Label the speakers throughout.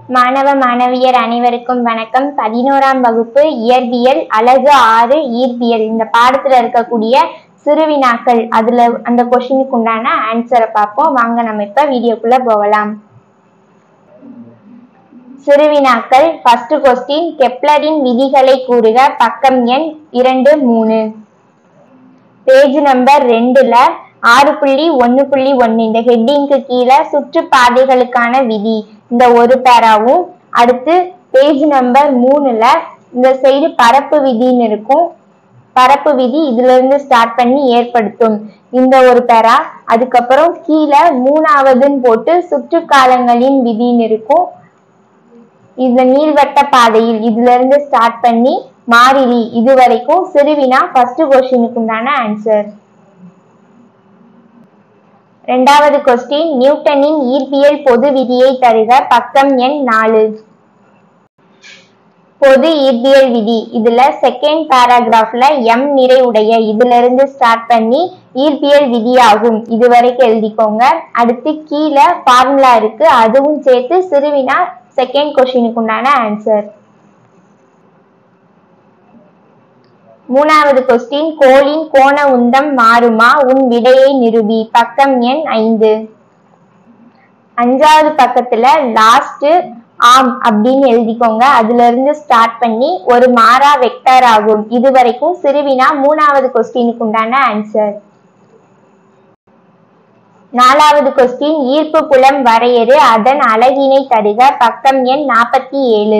Speaker 1: மாணவ மாணவியர் அனைவருக்கும் வணக்கம் பதினோராம் வகுப்பு இயற்பியல் அழகு ஆறு ஈர்ப்பியல் இந்த பாடத்துல இருக்கக்கூடிய சிறுவினாக்கள் அதுல அந்த கொஷினுக்கு உண்டான ஆன்சரை பார்ப்போம் வாங்க நம்ம இப்ப வீடியோக்குள்ள போகலாம் சிறுவினாக்கள் ஃபர்ஸ்ட் கொஸ்டின் கெப்லரின் விதிகளை கூறுக பக்கம் எண் இரண்டு மூணு பேஜ் நம்பர் ரெண்டுல ஆறு புள்ளி ஒன்னு புள்ளி ஒன்னு இந்த ஹெட்டிங்க்கு கீழே சுற்றுப்பாதைகளுக்கான விதி இந்த ஒரு பேராவும் அடுத்து பேஜ் நம்பர் மூணுல இந்த சைடு பரப்பு விதின்னு இருக்கும் பரப்பு விதி இதுல இருந்து ஸ்டார்ட் பண்ணி ஏற்படுத்தும் இந்த ஒரு பேரா அதுக்கப்புறம் கீழே மூணாவதுன்னு போட்டு சுற்றுக்காலங்களின் விதின்னு இருக்கும் இந்த நீள்வட்ட பாதையில் இதுல இருந்து ஸ்டார்ட் பண்ணி மாறிலி இது வரைக்கும் சிறுவினா ஃபர்ஸ்ட் கொஸ்டினுக்கு உண்டான ஆன்சர் ரெண்டாவது கொஸ்டின் நியூட்டனின் ஈர்ப்பியல் பொது விதியை தருக பக்கம் எண் நாலு பொது ஈர்ப்பியல் விதி இதுல செகண்ட் பேராகிராஃப்ல எம் நிறை உடைய இதுல இருந்து ஸ்டார்ட் பண்ணி ஈர்ப்பியல் விதி ஆகும் இது வரைக்கும் எழுதிக்கோங்க அடுத்து கீழே ஃபார்முலா இருக்கு அதுவும் சேர்த்து சிறுவினா செகண்ட் கொஸ்டினுக்கு உண்டான ஆன்சர் மூணாவது கொஸ்டின் கோளின் கோண உந்தம் மாறுமா உன் விடையை நிரூபி பக்கம் எண் ஐந்து அஞ்சாவது பக்கத்துல லாஸ்ட் ஆம் அப்படின்னு எழுதிக்கோங்க அதுல இருந்து ஸ்டார்ட் பண்ணி ஒரு மாறா வெக்டர் ஆகும் இது வரைக்கும் சிறுவினா மூணாவது கொஸ்டினுக்கு உண்டான ஆன்சர் நாலாவது கொஸ்டின் ஈர்ப்பு புலம் வரையறு அதன் அலகினை தருக பக்கம் எண் நாற்பத்தி ஏழு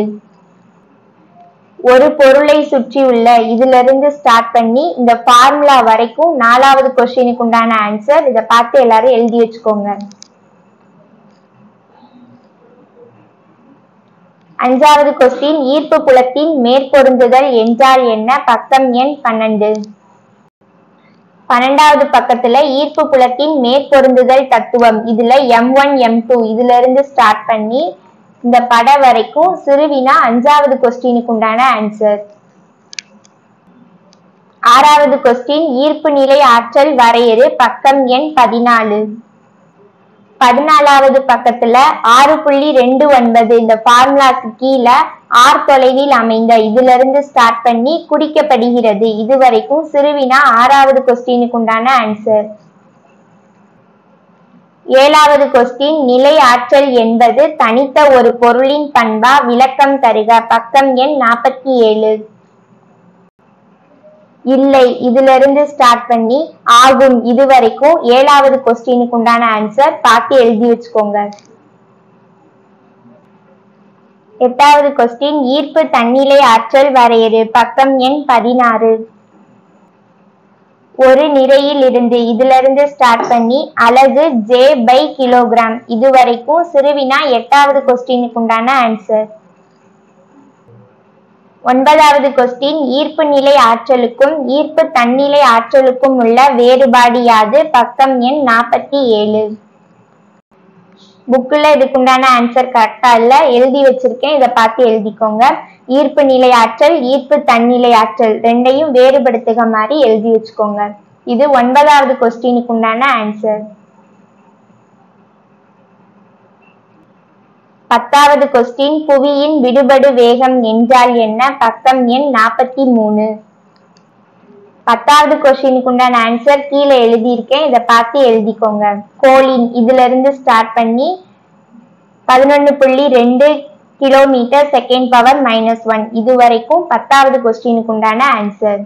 Speaker 1: ஒரு பொருளை சுற்றியுள்ள இதுல இருந்து ஸ்டார்ட் பண்ணி இந்த ஃபார்முலா வரைக்கும் நாலாவது கொஸ்டினுக்கு உண்டான ஆன்சர் இதை பார்த்து எல்லாரும் எழுதி வச்சுக்கோங்க அஞ்சாவது கொஸ்டின் ஈர்ப்பு புலத்தின் மேற்பொருந்துதல் என்றால் என்ன பக்கம் எண் பன்னெண்டு பன்னெண்டாவது பக்கத்துல ஈர்ப்பு புலத்தின் மேற்பொருந்துதல் தத்துவம் இதுல எம் ஒன் எம் டூ இதுல இருந்து ஸ்டார்ட் பண்ணி இந்த பட வரைக்கும் சிறுவினா அஞ்சாவது கொஸ்டினுக்கு உண்டான ஆன்சர் ஆறாவது கொஸ்டின் ஈர்ப்பு நிலை ஆற்றல் வரையறு பக்கம் எண் பதினாலு பதினாலாவது பக்கத்துல ஆறு புள்ளி ரெண்டு ஒன்பது இந்த ஃபார்முலாக்கு கீழே ஆர் தொலைவில் அமைந்த இதுல இருந்து ஸ்டார்ட் பண்ணி குறிக்கப்படுகிறது இது வரைக்கும் சிறுவினா ஆறாவது கொஸ்டினுக்கு உண்டான ஆன்சர் ஏழாவது கொஸ்டின் நிலை ஆற்றல் என்பது தனித்த ஒரு பொருளின் பண்பா விளக்கம் தருக பக்கம் எண் நாற்பத்தி ஏழு இல்லை இதுல இருந்து ஸ்டார்ட் பண்ணி ஆகும் இது வரைக்கும் ஏழாவது கொஸ்டினுக்கு உண்டான ஆன்சர் பார்த்து எழுதி வச்சுக்கோங்க எட்டாவது கொஸ்டின் ஈர்ப்பு தன்னிலை ஆற்றல் வரையறு பக்கம் எண் பதினாறு ஒரு நிறையில் இருந்து இதுல இருந்து ஸ்டார்ட் பண்ணி அலகு ஜே பை கிலோகிராம் இது வரைக்கும் சிறுவினா எட்டாவது கொஸ்டினுக்கு உண்டான ஆன்சர் ஒன்பதாவது கொஸ்டின் ஈர்ப்பு நிலை ஆற்றலுக்கும் ஈர்ப்பு தன்னிலை ஆற்றலுக்கும் உள்ள வேறுபாடு யாது பக்கம் எண் நாற்பத்தி ஏழு புக்கில் இதுக்குண்டான ஆன்சர் கரெக்டா இல்ல எழுதி வச்சிருக்கேன் இதை பார்த்து எழுதிக்கோங்க ஈர்ப்பு நிலை ஆற்றல் ஈர்ப்பு தன்னிலை ஆற்றல் ரெண்டையும் வேறுபடுத்துக மாதிரி எழுதி வச்சுக்கோங்க இது ஒன்பதாவது கொஸ்டினுக்கு உண்டான ஆன்சர் பத்தாவது கொஸ்டின் புவியின் விடுபடு வேகம் என்றால் என்ன பக்கம் எண் நாற்பத்தி மூணு பத்தாவது கொஸ்டினுக்கு உண்டான ஆன்சர் கீழே எழுதியிருக்கேன் இதை பார்த்து எழுதிக்கோங்க கோலின் இதுல இருந்து ஸ்டார்ட் பண்ணி பதினொன்னு புள்ளி ரெண்டு kilometer second power minus one இது வரைக்கும் பத்தாவது கொஸ்டினுக்கு உண்டான ஆன்சர்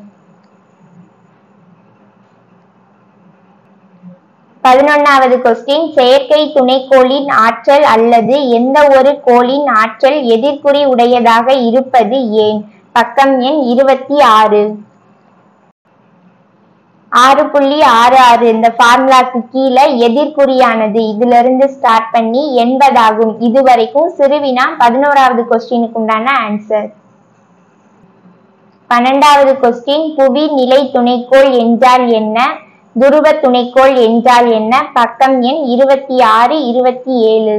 Speaker 1: பதினொன்னாவது கொஸ்டின் செயற்கை துணைக்கோளின் ஆற்றல் அல்லது எந்த ஒரு கோளின் ஆற்றல் எதிர்குறி உடையதாக இருப்பது ஏன் பக்கம் எண் இருபத்தி ஆறு ஆறு புள்ளி ஆறு ஆறு இந்த ஃபார்முலாக்கு கீழே எதிர்குறியானது இதுல இருந்து ஸ்டார்ட் பண்ணி எண்பதாகும் இது வரைக்கும் சிறுவினா பதினோராவது கொஸ்டினுக்கு உண்டான ஆன்சர் பன்னெண்டாவது கொஸ்டின் புவி நிலை துணைக்கோள் என்றால் என்ன துருவ துணைக்கோள் என்றால் என்ன பக்கம் எண் இருபத்தி ஆறு இருபத்தி ஏழு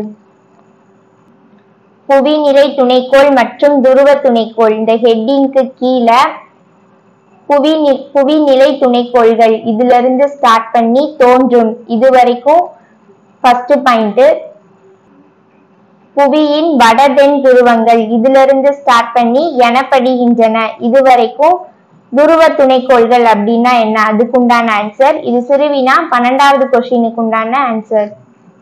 Speaker 1: புவிநிலை துணைக்கோள் மற்றும் துருவ துணைக்கோள் இந்த ஹெட்டிங்க்கு கீழே புவி புவிநிலை துணைக்கோள்கள் இதுல இருந்து ஸ்டார்ட் பண்ணி தோன்றும் இது வரைக்கும் ஃபர்ஸ்ட் பாயிண்ட் புவியின் வட தென் துருவங்கள் இதிலிருந்து ஸ்டார்ட் பண்ணி எனப்படுகின்றன இதுவரைக்கும் துருவ துணைக்கோள்கள் அப்படின்னா என்ன அதுக்குண்டான ஆன்சர் இது சிறுவினா பன்னெண்டாவது கொஸ்டினுக்கு உண்டான ஆன்சர்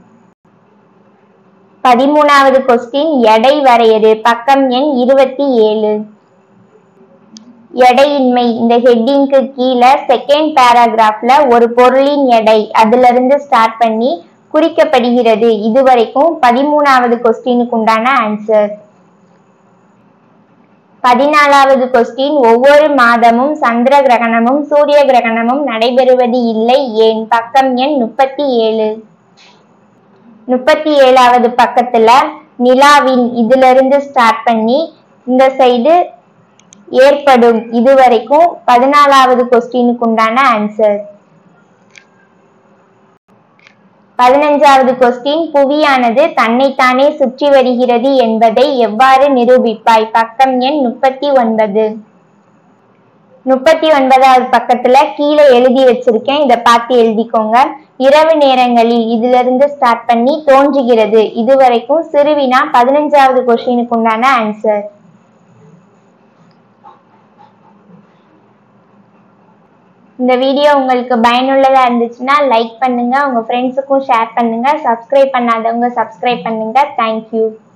Speaker 1: பதிமூணாவது கொஸ்டின் எடை வரையறு பக்கம் எண் இருபத்தி ஏழு எடையின்மை இந்த ஹெட்டிங்க்கு கீழே செகண்ட் பேராகிராஃப்ல ஒரு பொருளின் எடை அதுல இருந்து ஸ்டார்ட் பண்ணி குறிக்கப்படுகிறது இதுவரைக்கும் பதிமூணாவது கொஸ்டினுக்கு உண்டான ஆன்சர் பதினாலாவது கொஸ்டின் ஒவ்வொரு மாதமும் சந்திர கிரகணமும் சூரிய கிரகணமும் நடைபெறுவது இல்லை ஏன் பக்கம் எண் முப்பத்தி ஏழு முப்பத்தி ஏழாவது பக்கத்துல நிலாவின் இதுல இருந்து ஸ்டார்ட் பண்ணி இந்த சைடு ஏற்படும் இதுவரைக்கும் பதினாலாவது கொஸ்டினுக்கு உண்டான ஆன்சர் பதினஞ்சாவது கொஸ்டின் புவியானது தன்னைத்தானே சுற்றி வருகிறது என்பதை எவ்வாறு நிரூபிப்பாய் பக்கம் எண் முப்பத்தி ஒன்பது முப்பத்தி ஒன்பதாவது பக்கத்துல கீழே எழுதி வச்சிருக்கேன் இதை பார்த்து எழுதிக்கோங்க இரவு நேரங்களில் இதுல இருந்து ஸ்டார்ட் பண்ணி தோன்றுகிறது இதுவரைக்கும் சிறுவினா பதினஞ்சாவது கொஸ்டினுக்கு உண்டான ஆன்சர் இந்த வீடியோ உங்களுக்கு பயனுள்ளதா இருந்துச்சுன்னா லைக் பண்ணுங்க உங்க ஃப்ரெண்ட்ஸுக்கும் ஷேர் பண்ணுங்க சப்ஸ்கிரைப் பண்ணாதவங்க சப்ஸ்கிரைப் பண்ணுங்க தேங்க்யூ